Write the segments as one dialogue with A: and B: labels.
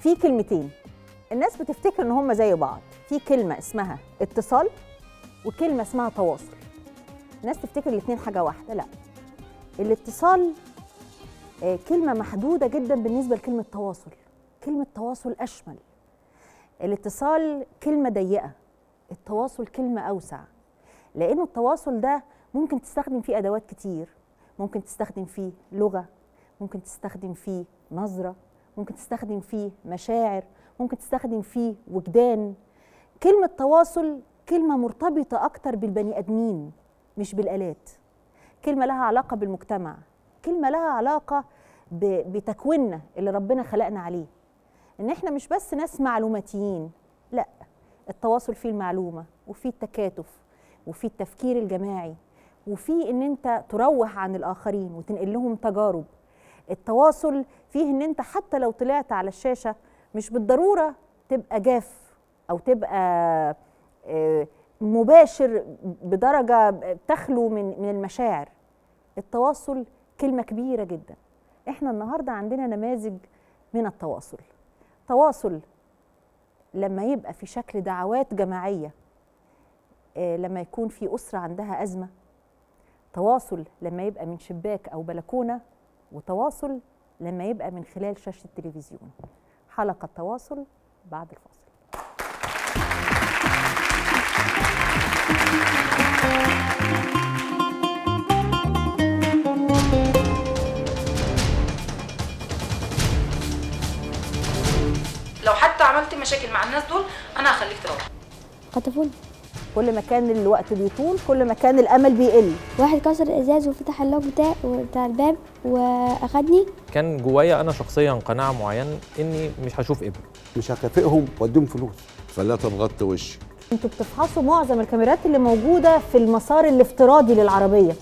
A: في كلمتين الناس بتفتكر ان هم زي بعض في كلمه اسمها اتصال وكلمه اسمها تواصل الناس تفتكر الاثنين حاجه واحده لا الاتصال آه، كلمه محدوده جدا بالنسبه لكلمه تواصل كلمه تواصل اشمل الاتصال كلمه ضيقه التواصل كلمه اوسع لانه التواصل ده ممكن تستخدم فيه ادوات كتير ممكن تستخدم فيه لغه ممكن تستخدم فيه نظره ممكن تستخدم فيه مشاعر ممكن تستخدم فيه وجدان كلمه تواصل كلمه مرتبطه اكتر بالبني ادمين مش بالالات كلمه لها علاقه بالمجتمع كلمه لها علاقه ب- بتكويننا اللي ربنا خلقنا عليه ان احنا مش بس ناس معلوماتيين لا التواصل فيه المعلومه وفيه التكاتف وفيه التفكير الجماعي وفيه ان انت تروح عن الاخرين وتنقل لهم تجارب التواصل فيه ان انت حتى لو طلعت على الشاشه مش بالضروره تبقى جاف او تبقى آه، مباشر بدرجه تخلو من من المشاعر التواصل كلمه كبيره جدا احنا النهارده عندنا نماذج من التواصل تواصل لما يبقى في شكل دعوات جماعيه آه، لما يكون في اسره عندها ازمه تواصل لما يبقى من شباك او بلكونه وتواصل لما يبقى من خلال شاشه التلفزيون حلقه تواصل بعد الفاصل
B: لو حتى عملت مشاكل مع الناس دول انا هخليك تروح
C: خطفوني
A: كل ما كان الوقت بيطول كل ما كان الامل بيقل
C: واحد كسر الازاز وفتح اللوك بتاع بتاع الباب واخدني
D: كان جوايا انا شخصيا قناعه معينه اني مش هشوف ابني
E: مش هكافئهم واديهم فلوس
F: خليها تغطي وشي
A: انتوا بتفحصوا معظم الكاميرات اللي موجوده في المسار الافتراضي للعربيه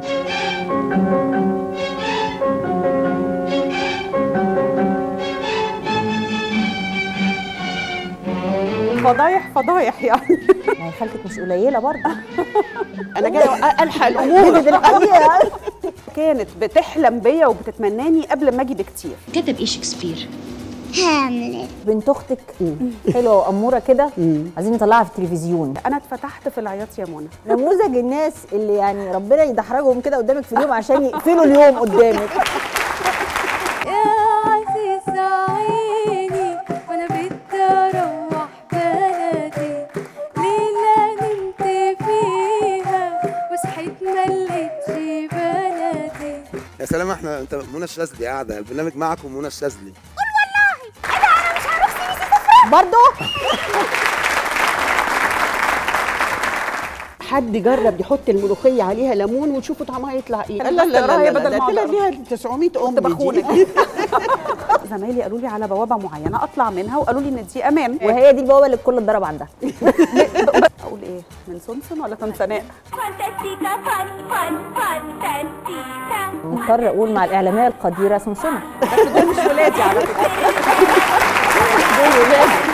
G: فضايح فضايح يعني
A: ما هي خالتك مش قليله برضه
G: انا جايه الحق الامور
A: دي الحقيقه
G: كانت بتحلم بيا وبتتمناني قبل ما اجي بكتير
H: كتب ايه شكسبير
A: بنت اختك حلوه واموره كده عايزين نطلعها في التلفزيون
G: انا اتفتحت في العياط يا منى
A: نموذج الناس اللي يعني ربنا يدحرجهم كده قدامك في اليوم عشان يقفلوا اليوم قدامك
I: يا عزيز عيني وانا بدي اروح بلدي ليلة نمت فيها وصحيت ما لقيتش بلدي
F: يا سلام احنا انت منى الشاذلي قاعده البرنامج معكم منى الشاذلي
A: برضه
J: حد جرب يحط الملوخيه عليها ليمون وتشوفوا طعمها يطلع ايه
G: لا لا لا بدل ما
J: طلع
G: أقدر.
J: ليها 900 ام
G: كنت
J: دي.
G: بخونك زمايلي قالوا لي على بوابه معينه اطلع منها وقالوا لي ان دي امان
A: وهي دي البوابه اللي الكل اتضرب عندها
G: اقول ايه من سمسم ولا تنسناء
A: مضطر اقول مع الاعلاميه القديره سمسمه
G: بس دول مش ولادي على فكره
A: دول ولاد